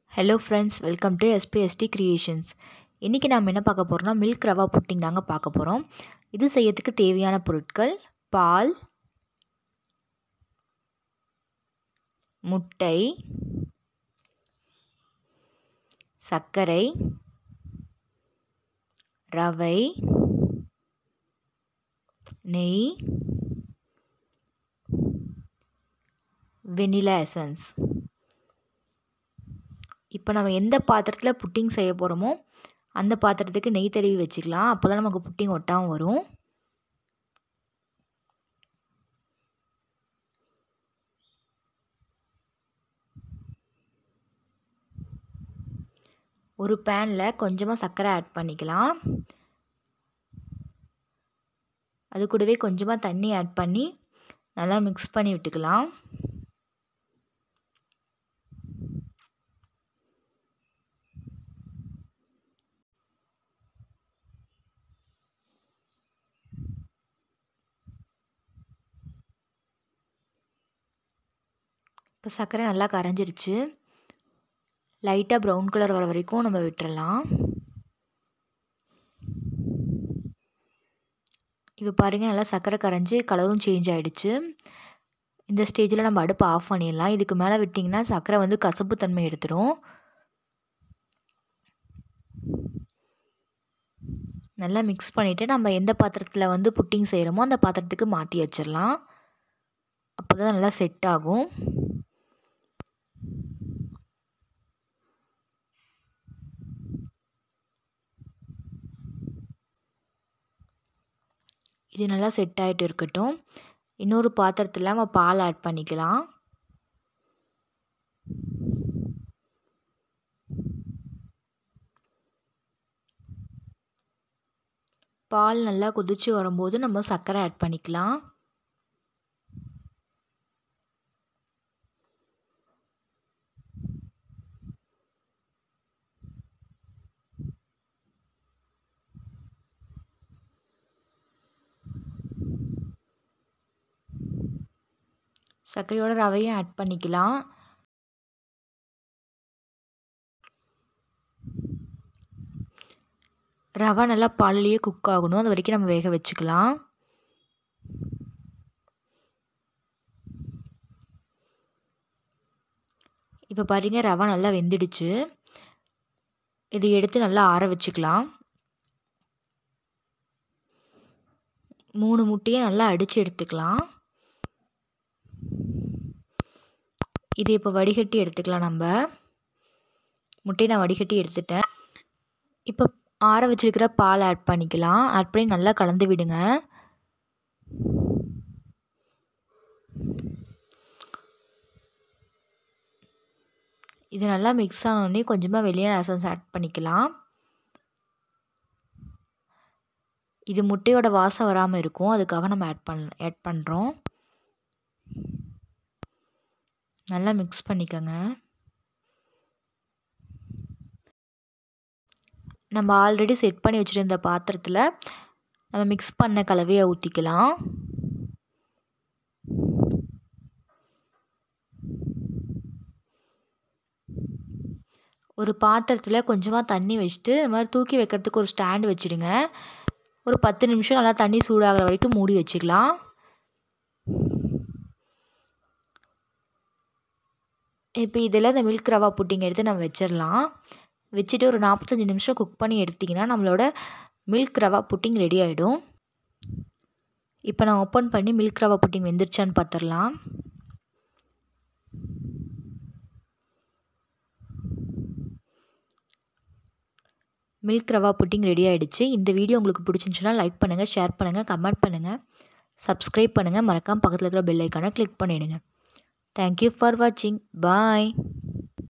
hello friends welcome to S P S T creations இன்றைக்கி நாம் என்ன பார்க்க போகிறோம்னா மில்க் ரவா புட்டிங் தாங்க பார்க்க போகிறோம் இது செய்யறதுக்கு தேவையான பொருட்கள் பால் முட்டை சர்க்கரை ரவை நெய் வெனிலா எசன்ஸ் இப்போ நம்ம எந்த பாத்திரத்தில் புட்டிங் செய்ய போகிறோமோ அந்த பாத்திரத்துக்கு நெய் தடவி வச்சுக்கலாம் அப்போ தான் நமக்கு புட்டிங் ஒட்டாமல் வரும் ஒரு பேனில் கொஞ்சமாக சர்க்கரை ஆட் பண்ணிக்கலாம் அது கூடவே கொஞ்சமாக தண்ணி ஆட் பண்ணி நல்லா மிக்ஸ் பண்ணி விட்டுக்கலாம் இப்போ சர்க்கரை நல்லா கரைஞ்சிருச்சு லைட்டாக ப்ரௌன் கலர் வர வரைக்கும் நம்ம விட்டுறலாம் இப்போ பாருங்கள் நல்லா சர்க்கரை கரைஞ்சி கலரும் சேஞ்ச் ஆகிடுச்சு இந்த ஸ்டேஜில் நம்ம அடுப்பை ஆஃப் பண்ணிடலாம் இதுக்கு மேலே விட்டிங்கன்னா சர்க்கரை வந்து கசப்பு தன்மை எடுத்துடும் நல்லா மிக்ஸ் பண்ணிவிட்டு நம்ம எந்த பாத்திரத்தில் வந்து புட்டிங் செய்கிறோமோ அந்த பாத்திரத்துக்கு மாற்றி வச்சிடலாம் அப்போ தான் நல்லா செட் ஆகும் இது நல்லா செட் ஆகிட்டு இருக்கட்டும் இன்னொரு பாத்திரத்தில் நம்ம பால் ஆட் பண்ணிக்கலாம் பால் நல்லா கொதித்து வரும்போது நம்ம சர்க்கரை ஆட் பண்ணிக்கலாம் சர்க்கரையோட ரவையும் ஆட் பண்ணிக்கலாம் ரவை நல்லா பாலிலேயே குக் ஆகணும் அது வரைக்கும் நம்ம வேக வச்சுக்கலாம் இப்போ பாருங்கள் ரவை நல்லா வெந்துடுச்சு இதை எடுத்து நல்லா ஆற வச்சுக்கலாம் மூணு முட்டையை நல்லா அடித்து எடுத்துக்கலாம் இது இப்போ வடிகட்டி எடுத்துக்கலாம் நம்ம முட்டையை நான் வடிகட்டி எடுத்துட்டேன் இப்போ ஆற வச்சுருக்கிற பால் ஆட் பண்ணிக்கலாம் ஆட் பண்ணி நல்லா கலந்து விடுங்க இது நல்லா மிக்ஸ் ஆனோடனே கொஞ்சமாக வெளியே எசன்ஸ் ஆட் பண்ணிக்கலாம் இது முட்டையோட வாசம் வராமல் இருக்கும் அதுக்காக நம்ம ஆட் பண் ஆட் பண்ணுறோம் நல்லா மிக்ஸ் பண்ணிக்கோங்க நம்ம ஆல்ரெடி செட் பண்ணி வச்சுருந்த பாத்திரத்தில் நம்ம மிக்ஸ் பண்ண கலவையை ஊற்றிக்கலாம் ஒரு பாத்திரத்தில் கொஞ்சமாக தண்ணி வச்சுட்டு இது மாதிரி தூக்கி வைக்கிறதுக்கு ஒரு ஸ்டாண்டு வச்சுடுங்க ஒரு பத்து நிமிஷம் நல்லா தண்ணி சூடாகிற வரைக்கும் மூடி வச்சுக்கலாம் இப்போ இதில் இந்த மில்க் ரவா புட்டிங் எடுத்து நம்ம வச்சிடலாம் வச்சுட்டு ஒரு நாற்பத்தஞ்சி நிமிஷம் குக் பண்ணி எடுத்திங்கன்னா நம்மளோட மில்க் ரவா புட்டிங் ரெடி ஆகிடும் இப்போ நான் ஓப்பன் பண்ணி மில்க் ரவா புட்டிங் வெந்துருச்சான்னு பார்த்துடலாம் மில்க் ரவா புட்டிங் ரெடி ஆகிடுச்சு இந்த வீடியோ உங்களுக்கு பிடிச்சிருந்துச்சுன்னா லைக் பண்ணுங்கள் ஷேர் பண்ணுங்கள் கமெண்ட் பண்ணுங்கள் சப்ஸ்கிரைப் பண்ணுங்கள் மறக்காமல் பக்கத்தில் இருக்கிற பெல் ஐக்கானை கிளிக் பண்ணிவிடுங்க தேங்க்யூ ஃபார் வாட்சிங் பாய்